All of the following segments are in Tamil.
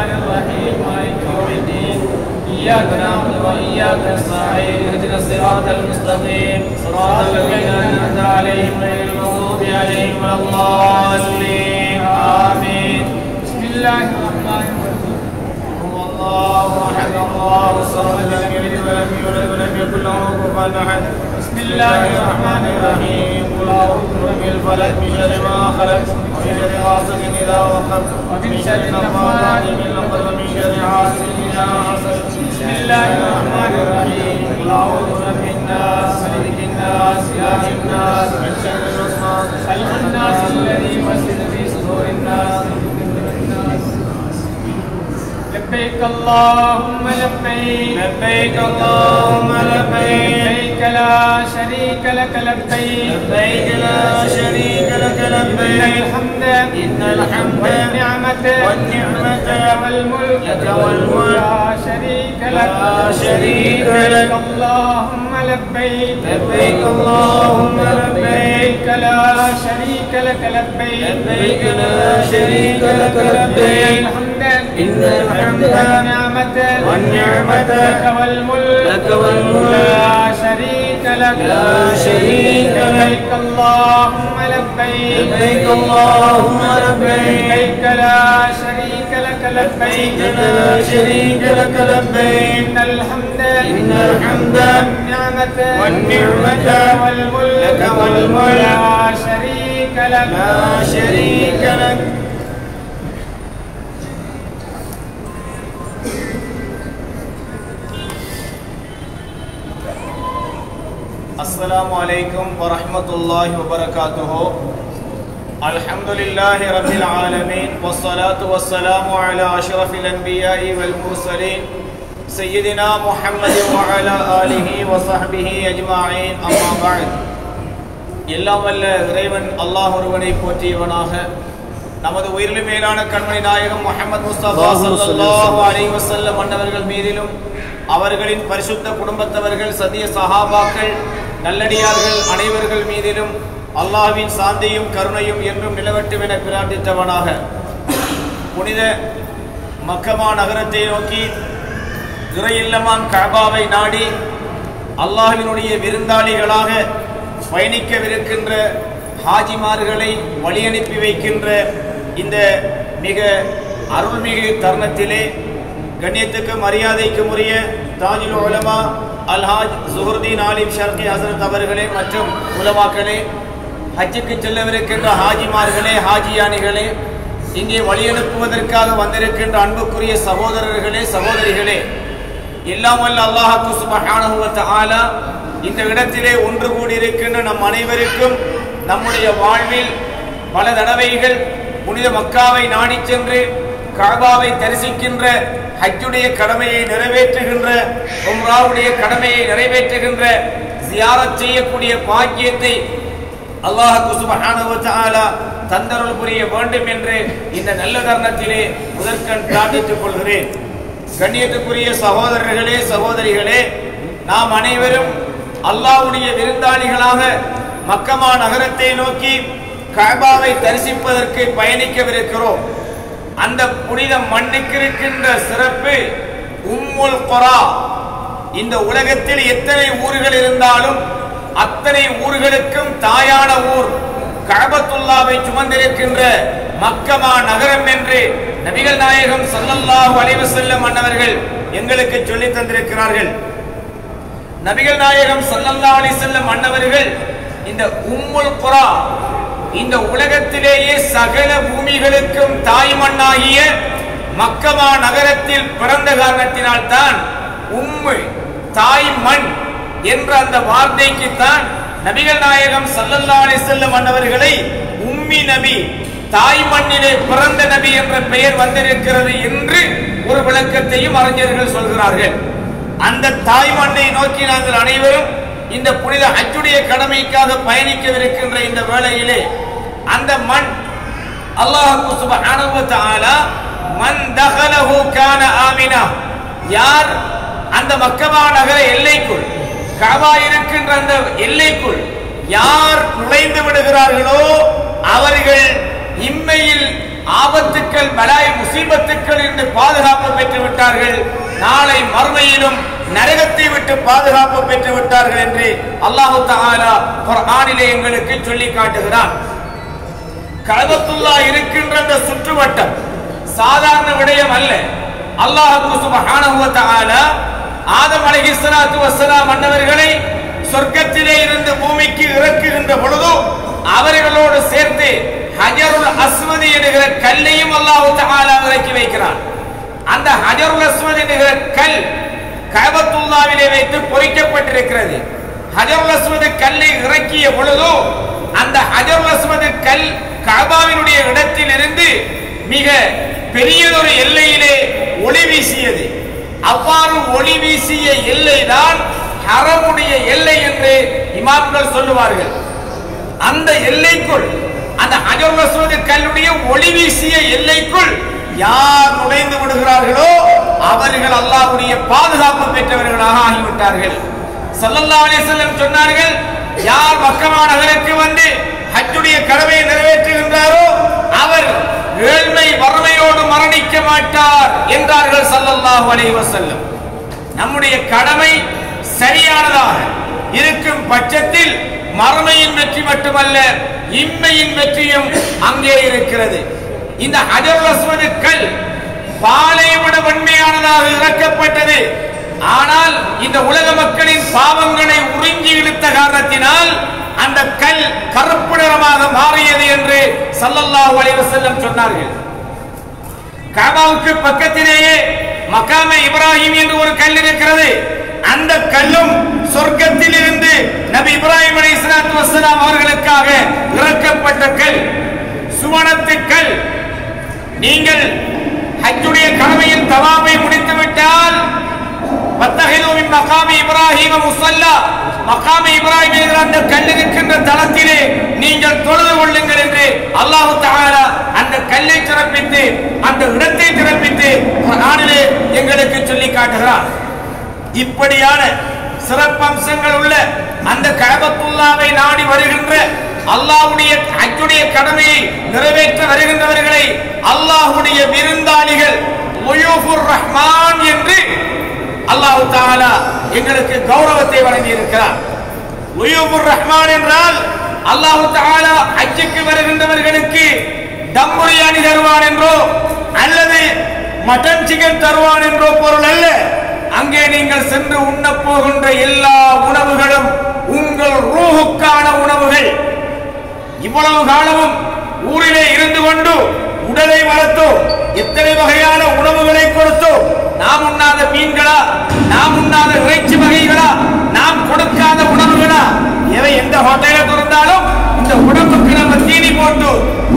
الرحمن الرحيم مالك يوم الدين إياك نعبد وإياك نستعين اهدنا الصراط المستقيم صراط الذين أنعمت عليهم غير المغضوب عليهم ولا الضالين آمين بسم الله الرحمن الرحيم هو الله أحد الله الصمد لم يلد ولم يولد ولم يكن له كفوا أحد بسم الله الرحمن الرحيم قل أعوذ برب الفلق من شر ما خلق ومن شر غاسق إذا وقب ومن شر النفاثات في العقد ومن شر حاسد إذا حسد بسم الله الرحمن الرحيم قل أعوذ برب الناس ملك الناس إله الناس من شر الوسواس الخناس الذي يوسوس في صدور الناس لبيك اللهم لبيك لبيك اللهم لبيك لبيك لا شريك لك لبيك لبيك لا شريك لك إن لبيك الحمد إن الحمد والنعمة والنعمة والملك لك والملك لا شريك لك لا شريك لك. اللهم لبيك لبيك اللهم لبيك لا شريك لك لبيك لبيك لا شريك لك لبيك الحمد إن الحمد والنعمة والنعمة لك والملك لك والملك لا شريك لك لا شريك لك. لبيك اللهم لبيك لبيك اللهم لبيك لبيك لا شريك لك لبيك لا شريك لك لبيك إن الحمد إن الحمد والنعمة والنعمة والملك لك والملك لا شريك لك لا شريك لك السلام عليكم ورحمة الله وبركاته الحمد لله رب العالمين والصلاة والسلام على أشرف الأنبياء والمرسلين سيدنا محمد وعلى آله وصحبه أجمعين أما بعد எல்லாம் வல்ல இறைவன் அல்லாஹ் ஒருவனை போற்றியவனாக நமது உயிரிலும் மேலான கண்மணி நாயகம் முஹம்மது முஸ்தபா ஸல்லல்லாஹு அலைஹி வஸல்லம் மன்னவர்கள் மீதிலும் அவர்களின் பரிசுத்த குடும்பத்தவர்கள் சதிய சஹாபாக்கள் நல்லடியார்கள் அனைவர்கள் மீதிலும் அல்லாஹ்வின் சாந்தியும் கருணையும் என்றும் நிலவட்டும் என பிரார்த்தித்தவனாக புனித மக்கமா நகரத்தை நோக்கி இறையில்லமான் கஅபாவை நாடி அல்லாஹ்வினுடைய விருந்தாளிகளாக பயணிக்கவிருக்கின்ற ஹாஜிமார்களை வழியனுப்பி வைக்கின்ற இந்த மிக அருள்மிகு தருணத்திலே கண்ணியத்துக்கும் மரியாதைக்கும் உரிய தாஜுல் உலமா அல்ஹாஜ் சுஹர்தீன் ஆலிம் ஷர்கி ஹசரத் அவர்களே மற்றும் உலமாக்களே ஹஜ்ஜுக்கு செல்லவிருக்கின்ற ஹாஜிமார்களே ஹாஜியானிகளே இங்கே வழியனுப்புவதற்காக வந்திருக்கின்ற அன்புக்குரிய சகோதரர்களே சகோதரிகளே எல்லாம் வல்ல அல்லாஹு சுபஹானஹு வ தஆலா இந்த இடத்திலே ஒன்று கூடியிருக்கின்ற நம் அனைவருக்கும் நம்முடைய வாழ்வில் பல தடவைகள் புனித மக்காவை நாடிச் சென்று கஅபாவை தரிசிக்கின்ற ஹஜ்ஜுடைய கடமையை நிறைவேற்றுகின்ற உம்ராவுடைய கடமையை நிறைவேற்றுகின்ற ஜியாரத் செய்யக்கூடிய பாக்கியத்தை அல்லாஹ் சுப்ஹானஹு வ தஆலா தந்தருள் புரிய வேண்டும் என்று இந்த நல்ல தருணத்திலே முதற்கண் பிரார்த்தித்துக் கொள்கிறேன் கண்ணியத்துக்குரிய சகோதரர்களே சகோதரிகளே நாம் அனைவரும் அல்லாஹ்வுடைய விருந்தாளிகளாக மக்கமா நகரத்தை நோக்கி கஅபாவை தரிசிப்பதற்கு பயணிக்கவிருக்கிறோம் அந்த புனித மண்ணுக்கு இருக்கின்ற சிறப்பு உம்முல் குரா இந்த உலகத்தில் எத்தனை ஊர்கள் இருந்தாலும் அத்தனை ஊர்களுக்கும் தாயான ஊர் கஅபத்துல்லாவை சுமந்திருக்கின்ற மக்கமா நகரம் என்று நபிகள் நாயகம் ஸல்லல்லாஹு அலைஹி வஸல்லம் அன்னவர்கள் எங்களுக்கு சொல்லித் தந்திருக்கிறார்கள் நபிகள் நாயகம் ஸல்லல்லாஹு அலைஹி வஸல்லம் அன்னவர்கள் இந்த உம்முல் குரா இந்த உலகத்திலேயே சகல பூமிகளுக்கும் தாய் மண்ணாகிய மக்கமா நகரத்தில் பிறந்த காரணத்தினால் தான் உம்மு தாய் மண் என்ற அந்த வார்த்தைக்கு தான் நபிகள் நாயகம் ஸல்லல்லாஹு அலைஹி வஸல்லம் அன்னவர்களை உம்மி நபி தாய் மண்ணிலே பிறந்த நபி என்ற பெயர் வந்திருக்கிறது என்று ஒரு விளக்கத்தையும் அறிஞர்கள் சொல்கிறார்கள் அந்த தாய் மண்ணை நோக்கி நாங்கள் அனைவரும் இந்த புனித ஹஜ்ஜுடைய கடமைக்காக பயணிக்கவிருக்கின்ற இந்த வேளையிலே அந்த மண் அல்லாஹ் சுப்ஹானஹு வ தஆலா மன் தகலஹு கான ஆமினா யார் அந்த மக்கமா நகர எல்லைக்குள் கபா இருக்கின்ற அந்த எல்லைக்குள் யார் நுழைந்து விடுகிறார்களோ அவர்கள் இம்மையில் ஆபத்துக்கள் பலாய் முசீபத்துக்கள் என்று விட்டு பாதுகாப்பு பெற்று விட்டார்கள் என்று அல்லாஹு தஆலா குர்ஆனிலே எங்களுக்கு சொல்லி காட்டுகிறான் கலபத்துல்லா இருக்கின்ற அந்த சுற்றுவட்டம் சாதாரண விடயம் அல்ல அல்லாஹ் சுப்ஹானஹு வ தஆலா ஆதம் அலைஹிஸ்ஸலாத்து வஸ்ஸலாம் மன்னவர்களை சொர்க்கத்திலே இருந்து பூமிக்கு இறக்குகின்ற பொழுது அவர்களோடு சேர்த்து ஹஜருல் அஸ்வதி என்கிற கல்லையும் அல்லாஹ் தஆலா இறக்கி வைக்கிறான் அந்த ஹஜருல் அஸ்வத் என்கிற கல் கஅபத்துல்லாவிலே வைத்து பொறிக்கப்பட்டிருக்கிறது ஹஜருல் அஸ்வத் கல்லை இறக்கிய பொழுது அந்த ஹஜருல் அஸ்வத் கல் கஅபாவினுடைய இடத்தில் இருந்து மிக பெரியதொரு எல்லையிலே ஒளி வீசியது அவ்வாறு ஒளி வீசிய எல்லைதான் ஹரமுடைய எல்லை என்று இமாம்கள் சொல்லுவார்கள் அந்த எல்லைக்குள் அந்த ஹஜருல் அஸ்வத் கல்லுடைய ஒளி வீசிய எல்லைக்குள் யார் நுழைந்து விடுகிறார்களோ அவர்கள் அல்லாஹ்வுடைய பாதுகாப்பு பெற்றவர்களாக ஆகிவிட்டார்கள் ஸல்லல்லாஹு அலைஹி வஸல்லம் சொன்னார்கள் யார் மக்கமா நகருக்கு வந்து ஹஜ்ஜுடைய கடமையை நிறைவேற்றுகின்றாரோ அவர் ஏழ்மை வறுமையோடு மரணிக்க மாட்டார் என்றார்கள் ஸல்லல்லாஹு அலைஹி வஸல்லம் நம்முடைய கடமை சரியானதாக இருக்கும் பட்சத்தில் மறுமையின் வெற்றி மட்டுமல்ல இம்மையின் வெற்றியும் அங்கே இருக்கிறது இந்த ஹஜருல் அஸ்வத் கல் பாலை விட வன்மையானதாக இறக்கப்பட்டது ஆனால் இந்த உலக மக்களின் பாவங்களை உறிஞ்சி இழுத்த காரணத்தினால் அந்த கல் கருப்பு நிறமாக மாறியது என்று ஸல்லல்லாஹு அலைஹி வஸல்லம் சொன்னார்கள் காபாவுக்கு பக்கத்திலேயே மக்காம இப்ராஹிம் என்று ஒரு கல் இருக்கிறது அந்த கல்லும் சொர்க்கத்தில் இருந்து நபி இப்ராஹிம் அலி இஸ்லாத்து வசலாம் அவர்களுக்காக இறக்கப்பட்ட கல் சுவனத்து கல் நீங்கள் ஹஜ்ஜுடைய கடமையில் தவாமை முடித்து விட்டால் வத்தஹிது மின் மகாமி இப்ராஹிம முஸல்லா மகாமி இப்ராஹிம் என்கிற அந்த கல் இருக்கின்ற தளத்திலே நீங்கள் தொழுது கொள்ளுங்கள் என்று அல்லாஹ் தஆலா அந்த கல்லை சிறப்பித்து அந்த இடத்தை சிறப்பித்து குர்ஆனிலே எங்களுக்கு சொல்லி காட்டுகிறார் இப்படியான சிறப்பம்சங்கள் உள்ள அந்த கஅபத்துல்லாவை நாடி வருகின்ற அல்லாஹ்வுடைய ஹஜ்ஜுடைய கடமையை நிறைவேற்ற வருகின்றவர்களை அல்லாஹ்வுடைய விருந்தாளிகள் உயூஃபுர் ரஹ்மான் என்று அல்லாஹ் தாலா எங்களுக்கு கௌரவத்தை வழங்கி இருக்கிறார் உயூபுர் ரஹ்மான் என்றால் அல்லாஹ் தாலா ஹஜ்ஜுக்கு வருகின்றவர்களுக்கு டம் பிரியாணி தருவான் என்றோ அல்லது மட்டன் சிக்கன் தருவான் என்றோ பொருள் அல்ல அங்கே நீங்கள் சென்று உண்ணப் போகின்ற எல்லா உணவுகளும் உங்கள் ரூஹுக்கான உணவுகள் இவ்வளவு காலமும் ஊரிலே இருந்து கொண்டு உடலை வளர்த்தோ எத்தனை வகையான உணவுகளை கொடுத்தோ நாம் உண்ணாத மீன்களா நாம் உண்ணாத இறைச்சி வகைகளா நாம் கொடுக்காத உணவுகளா எவை எந்த ஹோட்டல திறந்தாலும் இந்த உடம்புக்கு நம்ம தீனி போட்டு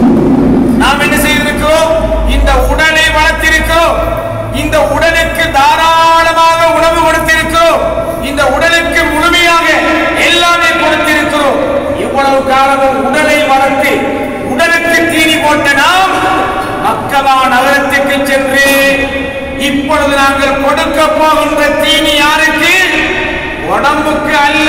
நாம் என்ன செய்திருக்கிறோம் இந்த உடலை வளர்த்திருக்கிறோம் இந்த உடலுக்கு தாராளமாக உணவு கொடுத்திருக்கிறோம் இந்த உடலுக்கு முழுமையாக எல்லாமே கொடுத்திருக்கிறோம் இவ்வளவு காலமும் உடலை வளர்த்து உடலுக்கு தீனி போட்ட நாம் மக்கமா நகரத்துக்கு சென்று இப்பொழுது நாங்கள் கொடுக்க போகின்ற தீனி யாருக்கு உடம்புக்கு அல்ல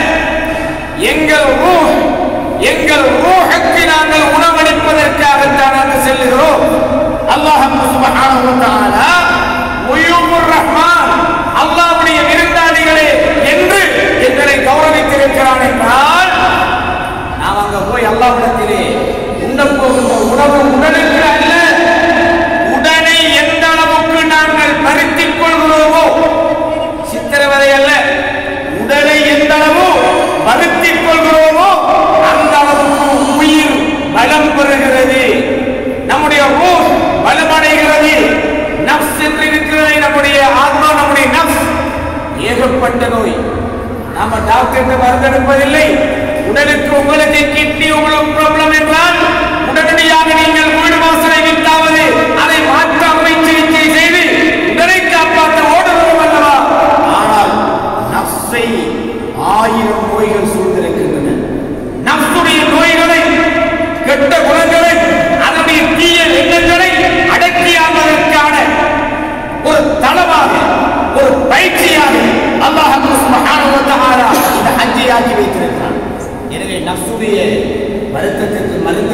எங்கள் ரூஹ் எங்கள் ரூஹுக்கு நாங்கள் உணவளிப்பதற்காகத்தான் நாங்கள் செல்லுகிறோம் அல்லாஹ் சுப்ஹானஹு வ தஆலா உயூபுர் ரஹ்மான் அல்லாஹ்வுடைய விருந்தாளிகளே என்று எங்களை கௌரவித்திருக்கிறான் என்றால் நாம் அங்க போய் அல்லாஹ்விடத்திலே உண்ணப் போகின்ற உணவு உடலுக்கு அல்ல உடலை எந்த அளவுக்கு நாங்கள் பருத்திக் கொள்கிறோமோ சித்திரவதை அல்ல உடலை எந்த அளவு வருத்திக் கொள்கிறோமோ அந்த அளவுக்கு உயிர் பலம் பெறுகிறது நம்முடைய ரூஹ் பலமடைகிறது நப்ஸ் என்று இருக்கிறது நம்முடைய ஆத்மா நம்முடைய நப்ஸ் ஏகப்பட்ட நோய் நாம டாக்டர் மருந்தெடுப்பதில்லை உடலுக்கு உங்களுக்கு கிட்னி உங்களுக்கு ப்ராப்ளம் என்றால் உடனடியாக நீங்கள் வீடு வாசலை விட்டாவது அதை மாற்ற அறுவை சிகிச்சை செய்து உடலை காப்பாற்ற ஓடுகிறோம் அல்லவா ஆனால் நப்சை ஆயிரம் நோய்கள் சூழ்ந்திருக்கின்றன நப்சுடைய நோய்களை கெட்ட குணங்களை அதனுடைய தீய எண்ணங்களை அடக்கியாவதற்கான ஒரு தளமாக ஒரு பயிற்சியாக அல்லாஹ் சுப்ஹானஹு வ தஆலா இந்த ஹஜ்ஜை ஆக்கி வைத்திருக்கிறான் எனவே நஃப்ஸுடைய வருத்தத்திற்கு மருந்து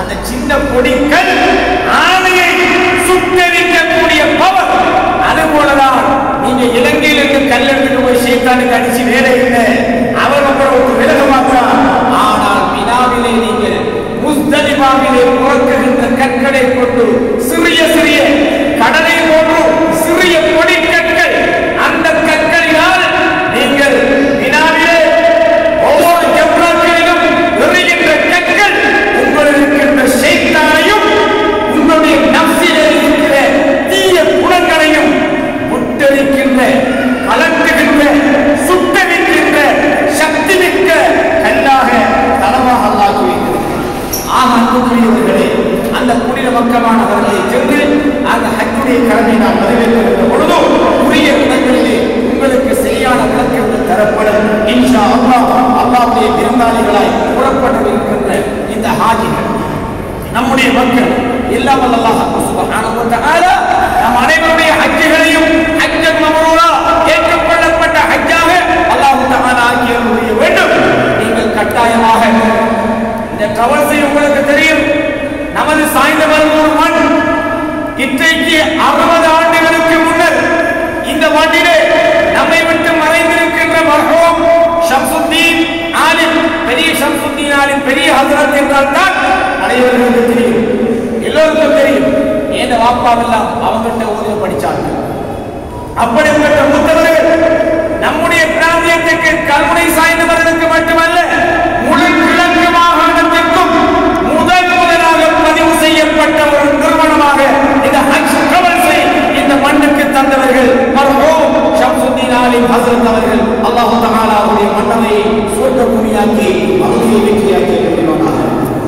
அந்த சின்ன பொடிக்கல் ஆணையை சுட்டரிக்கக்கூடிய பவர் அது போலதான் நீங்க இலங்கையில் இருந்து கல் எடுத்துட்டு போய் சேத்தானுக்கு அடிச்சு வேலை இல்லை அவர் அப்புறம் ஒரு விலக மாட்டார் ஆனால் வினாவிலே நீங்கள் முஸ்தலிபாவிலே புறக்குகின்ற கற்களை கொண்டு சிறிய சிறிய கடலை போன்று சிறிய பொடிக்கற்கள் அந்த கற்களினால் நீங்கள் வினாவிலே ஒவ்வொரு ஜப்ராக்களிலும் எறிகின்ற கற்கள் உங்களில் இருக்கின்ற ஷைத்தானையும் உங்களுடைய நப்சிலே இருக்கிற தீய குணங்களையும் முட்டரிக்கின்ற கலட்டுகின்ற சுட்டரிக்கின்ற சக்தி மிக்க கல்லாக தளமாக அல்லாஹ் வைத்திருக்கிறார் ஆக அன்புக்குரியவர்களே அந்த புனித மக்கமானவர்களை சென்று அந்த ஹஜ்ஜுடைய கடமை நாம் நிறைவேற்றுகின்ற பொழுது உரிய இடங்களிலே உங்களுக்கு சரியான விளக்கங்கள் தரப்படும் இன்ஷா அல்லாஹ் அல்லாஹ்வுடைய விருந்தாளிகளாய் புறப்பட்டு இருக்கின்ற இந்த ஹாஜிகள் நம்முடைய மக்கள் எல்லாம் அல்லாஹ் சுப்ஹானஹு வ தஆலா நம் அனைவருடைய ஹஜ்ஜுகளையும் ஹஜ்ஜன் மப்ரூரா ஏற்றுக்கொள்ளப்பட்ட ஹஜ்ஜாக அல்லாஹ் தஆலா ஆக்கி அருளிய வேண்டும் நீங்கள் கட்டாயமாக இந்த கவர்ச்சி உங்களுக்கு தெரியும் நமது சாய்ந்த ஒரு மண் இன்றைக்கு அறுபது ஆண்டுகளுக்கு முன்னர் இந்த மண்ணிலே நம்மை விட்டு மறைந்திருக்கின்ற மர்ஹூம் ஷம்சுத்தீன் ஆலிம் பெரிய ஷம்சுத்தீன் ஆலிம் பெரிய ஹசரத் என்றால் தான் அனைவர்களுக்கு தெரியும் எல்லோருக்கும் தெரியும் ஏன் வாப்பாவெல்லாம் அவங்ககிட்ட ஊரில் படிச்சாங்க அப்படிப்பட்ட மூத்தவர்கள் நம்முடைய பிராந்தியத்துக்கு கல்முனை சாய்ந்தவர்களுக்கு மட்டுமல்ல முழு கிழக்கு மாகாணத்திற்கும் முதல் முதலாக பதிவு செய்யப்பட்ட ஒரு நிறுவனமாக இந்த ஹஜ் கவல்ஸை இந்த மண்ணுக்கு தந்தவர்கள் மர்ஹூம் ஷம்சுத்தீன் ஆலிம் ஹஸ்ரத் அவர்கள் அல்லாஹ் தஆலாவுடைய மன்னரையை சொர்க்க பூமியாக்கி அவருடைய வெற்றியாக்கி கொள்வானாக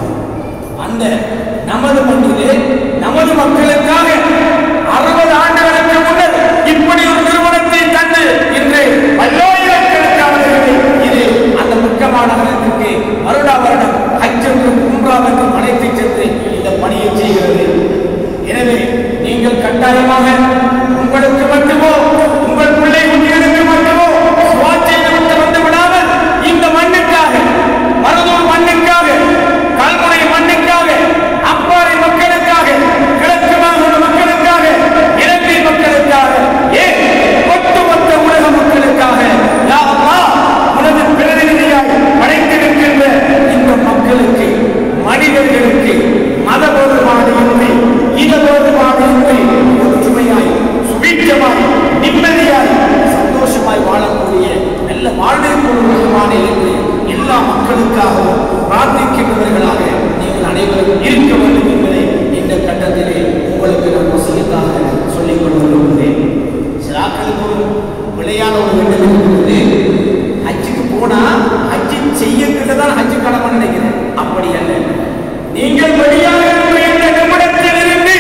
அந்த நமது மண்ணிலே நமது மக்களுக்காக அறுபது ஆண்டுகளுக்கு முன்னர் இப்படி ஒரு நிறுவனத்தை தந்து இன்று பல்லாயிரக்கணக்கானவர்களை இது அந்த முக்கியமானவர்களுக்கு வருடா வருடம் ஹஜ்ஜுக்கும் உம்ராவுக்கும் அழைத்து சென்று இந்த பணியை செய்கிறது எனவே நீங்கள் கட்டாயமாக உங்களுக்கு மட்டுமோ உங்கள் பிள்ளை குட்டிகளுக்கு மட்டுமோ துவா செய்து விட்டு வந்து விடாமல் இந்த மண்ணுக்காக மருதூர் மண்ணுக்காக கல்முனை மண்ணுக்காக அப்பாறை மக்களுக்காக கிழக்கு மாகாண மக்களுக்காக இலங்கை மக்களுக்காக ஏன் ஒட்டுமொத்த உலக மக்களுக்காக யா அல்லாஹ், உனது பிரதிநிதியாய் படைத்திருக்கின்ற இந்த மக்களுக்கு மனிதர்களுக்கு மத வேறுபாடு இன்றி இன வேறுபாடு இன்றி ஒற்றுமையாய் சுபீட்சமாய் நிம்மதியாய் சந்தோஷமாய் வாழக்கூடிய நல்ல வாழ்க்கை உலகமான என்று எல்லா மக்களுக்காகவும் பிரார்த்திக்கின்றவர்களாக நீங்கள் அனைவரும் இருக்க வேண்டும் என்பதை இந்த கட்டத்திலே உங்களுக்கு நான் வசதிக்காக சொல்லிக் கொண்டு விரும்புகிறேன் சிலாக்களுக்கு ஒரு விளையாட ஒரு வேண்டும் இருக்கிறது ஹஜ்ஜுக்கு போனா ஹஜ்ஜு செய்யக்கிட்ட தான் ஹஜ்ஜு கடமை நினைக்கிறேன் அப்படி அல்ல நீங்கள் வெளியாக இருக்கிற இந்த நிமிடத்தில் இருந்து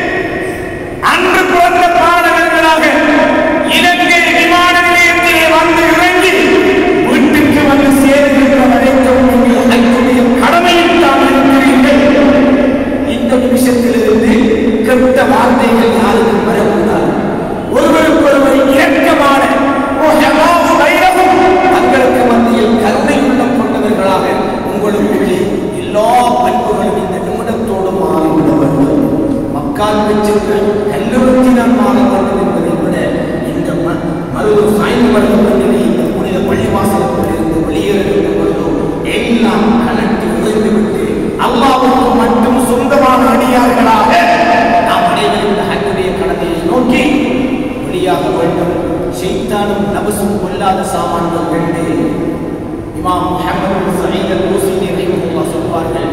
அன்று பிறந்த பாடகர்களாக இலங்கை விமான நிலையத்திலே வந்து இறங்கி வீட்டுக்கு வந்து சேருகின்ற வரைக்கும் நீங்கள் ஹஜ்ஜுடைய கடமையில் தான் இருக்கிறீர்கள் இந்த நிமிஷத்திலிருந்து கெட்ட வார்த்தைகள் யாருக்கும் வரக்கூடாது ஒருவருக்கொருவர் இரக்கமான ரோஹமாவு வைரவும் தங்களுக்கு மத்தியில் கருணை உள்ளம் கொண்டவர்களாக உங்களுக்கு எல்லா பண்புகளும் இந்த நிமிடத்தோடு மாறிவிட வேண்டும் மக்கால் சென்று கல்லூரிக்கு நான் மாற வேண்டும் என்பதை விட இந்த ம- மருதூர் சாய்ந்த மருத்துவமனையிலே இந்த புனித பள்ளிவாசலுக்குள் இருந்து வெளியேறுகின்ற பொழுதும் எல்லாம் கலட்டி உழைந்துவிட்டு அல்லாவுக்கு மட்டும் சொந்தமான அடியார்களாக நாம் அனைவரும் இந்த ஹஜ்ஜுடைய கடமையை நோக்கி வெளியாக வேண்டும் ஷைத்தானும் நபசும் கொல்லாத சாமான்கள் ரெண்டு இமாம் முஹம்மது பின் சயீத் அல்-ஊசினி ரஹிமஹுல்லாஹ் சொல்வார்கள்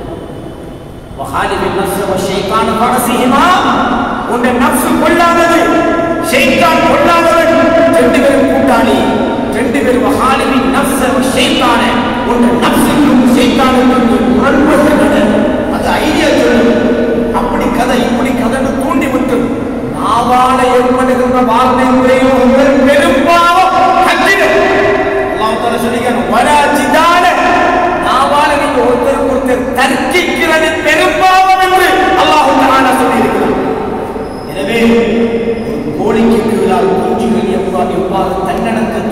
وخالف النفس والشيطان فرسهما உன் நப்சு கொள்ளாதது ஷைத்தான் கொள்ளாதவன் ரெண்டு பேரும் கூட்டாளி ரெண்டு பேரும் வஹாலிபின் நப்ச ஷைத்தான உன் நப்சுக்கும் ஷைத்தானுக்கும் நீ முரண்படுகின்றன அது ஐடியா சொல்லு அப்படி கதை இப்படி கதைன்னு தூண்டி விட்டு நாவால ஏற்படுகின்ற வார்த்தை பிரயோகங்கள் பெரும்பாவம் கட்டிடு அல்லாஹ் தஆலா சொல்லிக்கிறான் வலா ஜிதால நாவால நீங்க ஒருத்தருக்கு ஒருத்தர் தர்க்கிக்கிறது பெரும்பாவம் என்று அல்லாஹ் தஆலா சொல்லியிருக்கிறான் எனவே ஒரு கோழிக்கு கீழால் குஞ்சுகள் எவ்வாறு எவ்வாறு தன்னடக்க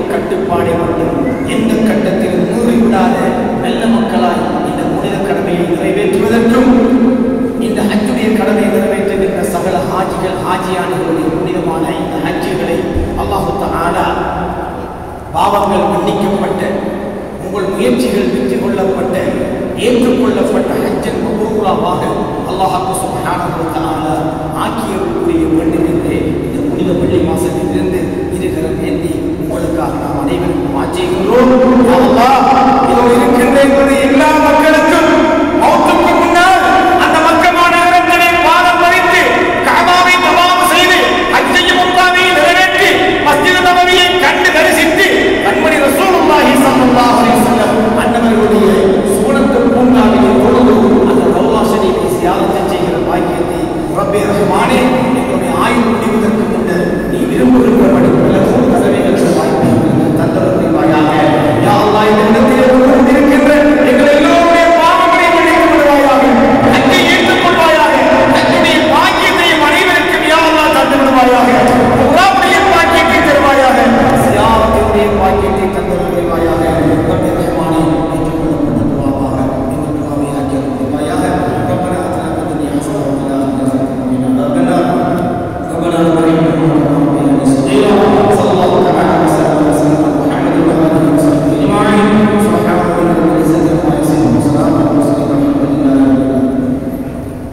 கட்டுப்பாடை கொண்டு எந்த கட்டத்திலும் மூறி விடாத நல்ல மக்களாய் இந்த புனித கடமையை நிறைவேற்றுவதற்கும் இந்த ஹஜ்ஜுடைய கடமையை நிறைவேற்றுகின்ற சகல ஹாஜிகள் ஹாஜியானர்களுடைய புனிதமான இந்த ஹஜ்ஜுகளை அல்லாஹு தஆலா பாவங்கள் மன்னிக்கப்பட்ட உங்கள் முயற்சிகள் வெற்றி கொள்ளப்பட்ட ஏற்றுக்கொள்ளப்பட்ட ஹஜ்ஜன் மபூராவாக அல்லாஹாக்கு சுப்ஹானஹு வ தஆலா ஆக்கியக்கூடிய வேண்டும் என்று இந்த புனித வெள்ளி மாசத்திலிருந்து இருகரம் ஏந்தி உங்களுக்காக நாம் அனைவரும் மாற்றிக்கிறோம் யா அல்லாஹ் இதோ இருக்கின்ற எங்களுடைய எல்லா மக்களுக்கும் மௌத்துக்கு முன்னால் அந்த மக்கமான நகரத்திலே பாதம் பதித்து கஅபாவை தவாப் செய்து ஹஜ்ஜையும் உம்ராவையும் நிறைவேற்றி மஸ்ஜித் நபவியை கண்டு தரிசித்து கண்மணி ரசூலுல்லாஹி ஸல்லல்லாஹு அலைஹி வஸல்லம் அன்னவர்களுடைய சுவனத்து பூங்காவிலே தொழுது அந்த ரவுலா ஷரீஃபை சியாரத்தை செய்கிற பாக்கியத்தை ரப்பே ரஹ்மானே எங்களுடைய ஆயுள் முடிவதற்கு முன்னர் நீ விரும்புகின்றபடி பல நூறு தடவைகளுக்கு வாய்ப்பை எங்களுக்கு தந்தவர் புரிவாயாக யா அல்லாஹ் இந்த இடத்திலே உட்கார்ந்து இருக்கின்ற எங்கள் எல்லோருடைய பாவங்களை மன்னித்து விடுவாயாக ஹஜ்ஜை ஏற்றுக்கொள்வாயாக ஹஜ்ஜுடைய பாக்கியத்தையும் அனைவருக்கும் யா அல்லாஹ் தந்து விடுவாயாக உம்ராவுடைய பாக்கியத்தை தருவாயாக சியாரத்தினுடைய பாக்கியத்தை தந்து விடுவாயாக ரப்பே ரஹ்மானே ஏற்றுக்கொள்ளப்பட்ட துஆவாக எங்கள் துஆவை ஆக்கி அருள்வாயாக ரப்பனா அத்னா ஃபித் துன்யா ஹஸனah வ ஃபில் ஆখিরাতি ஹஸனah வ கினா ربنا لا تحرمنا من رحمتك صلى الله تعالى وسلم وسلم على محمد وعلى اله وصحبه اجمعين سبحان ربك رب العزه عما يصفون وسلام على المرسلين والحمد لله رب العالمين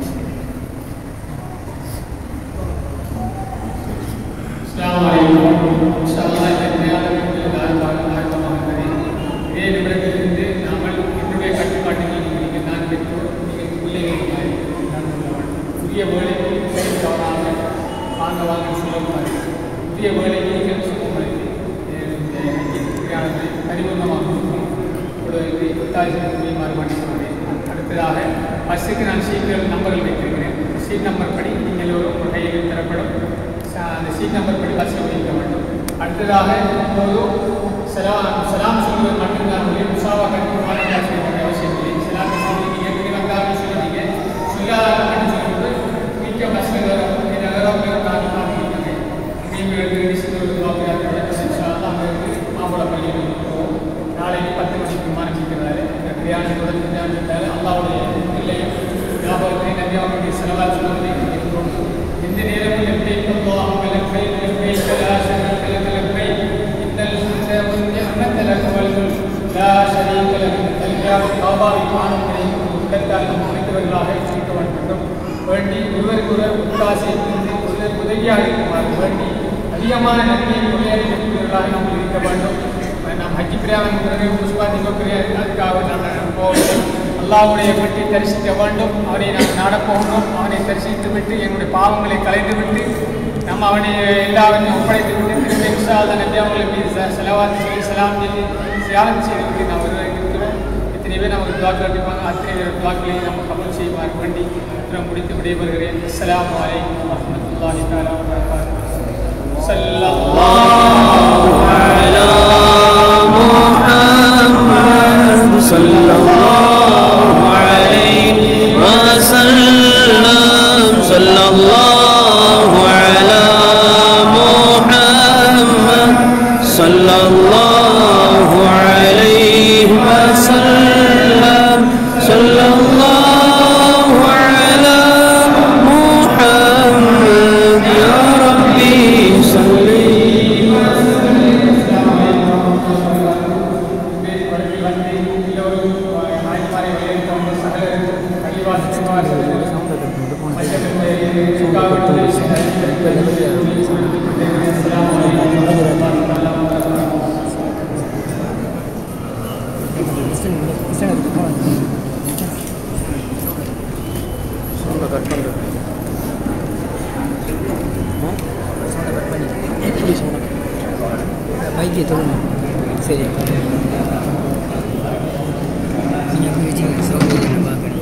அஸ்ஸலாமு அலைக்கும் இன்ஷாஅல்லாஹ் இந்த பிரயாணத்தில் ஆயத்தமாக இதே நிமிடத்திலிருந்து நாங்கள் என்னுடைய கட்டுப்பாட்டுகள் நீங்கள் நான் பெற்றோர் நீங்கள் பிள்ளைகள் நான் உள்ளவன் புதிய வேலைக்கு சரி தவறாக வாங்க வாங்க சொல்லக்கூடாது புதிய வேலைக்கு நீங்கள் சொல்லும்போது இந்த பிரயாணத்தை பரிபூர்ணமாக இருக்கும் உங்களுக்கு ஒத்தாய்ச்சி புரியுமாறு மாட்டிக்கொள்கிறேன் அடுத்ததாக பஸ்ஸுக்கு நான் சீக்கிரம் நம்பர்கள் வைத்திருக்கிறேன் சீட் நம்பர் படி நீங்கள் எல்லோரும் உங்கள் கையில் தரப்படும் ச- அந்த சீட் நம்பர் படி பஸ்ஸில் வைக்க வேண்டும் அடுத்ததாக இப்போது சலாம் சலாம் சொல்வது மட்டும்தான் ஒழிய முசாவா கண்டு மாநில செய்ய வேண்டிய அவசியம் இல்லை சலாம் சொல்லி நீங்கள் பிரிவந்தாலும் சொல்லுவீங்க சொல்லாத மட்டும் சொல்லும்போது மிக்க பஸ்ஸில் வரும் நகரம் தாண்டி மாற்றிருக்காங்க நீங்கள் ரிசித்து வாக்குறாங்க மாம்பழப்பள்ளியில் போவோம் நாளைக்கு பத்து மணிக்கு மாறிக்கிறாரு இந்த பிரயாணத்தோட பிரயாணத்தால் அல்லாவுடைய பிள்ளையும் ஞாபகத்தை நபியாவுடைய செலவாக சொல்வதை இருக்கிறோம் எந்த நேரமும் எப்படி அல்லாஹ் லப்பை லப்பை லா ஷரீக லக லப்பை இன்னல் ஹம்த வன் நிஅமத லக வல் முல்க் லா ஷரீக லக தல்பியாக காபாவை காணும் உள்ளத்தால் நம் அனைத்தவர்களாக இருக்க வேண்டும் வேண்டி ஒருவருக்கொருவர் ஒத்தாசை புரிந்து ஒருவர் உதவியாக இருக்குமாறு வேண்டி அதிகமான நன்மையை கொள்ளையடிக்கக்கூடியவர்களாக நாம் இருக்க வேண்டும் நாம் ஹஜ்ஜி பிரயாணம் பிறகு புஷ்பாதி பிரயாணம் அதுக்காக நாம் போவோம் அல்லாஹ்வுடைய பற்றி தரிசிக்க வேண்டும் அவனை நாம் நாடப் போகணும் அவனை தரிசித்து விட்டு என்னுடைய பாவங்களை கலைந்து விட்டு நம்ம அவனை எல்லாவற்றையும் ஒப்படைத்து விட்டு திரும்ப இன்ஷால்ல நபி அவங்களை மீது ச- செலவாத்து சொல்லி சலாம் சொல்லி சியாரம் செய்து விட்டு நாம் வருவதற்கு இருக்கிறோம் இத்தனை பேர் நமக்கு துவாக்கள் அடிப்பாங்க அத்தனை பேர் துவாக்களை நம்ம கமல் செய்வார் வேண்டி இத்தனை முடித்து விடைபெறுகிறேன் அஸ்ஸலாமு அலைக்கும் வரஹ்மத்துல்லாஹி தஆலா வ பரகாத்துஹு ஸல்லல்லாஹு محمد صلى الله عليه وسلم صلى الله على محمد صلى الله عليه وسلم صلى الله على محمد يا ربي صلِّ மைக்கே தொழுங்க சரி நீங்கள் வச்சுக்கோங்க சௌகரியம் பார்க்குறேன்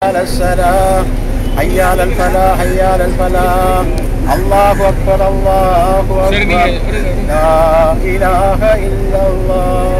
على السلام حي على الفلاح حي على الفلاح الله أكبر الله أكبر لا إله إلا الله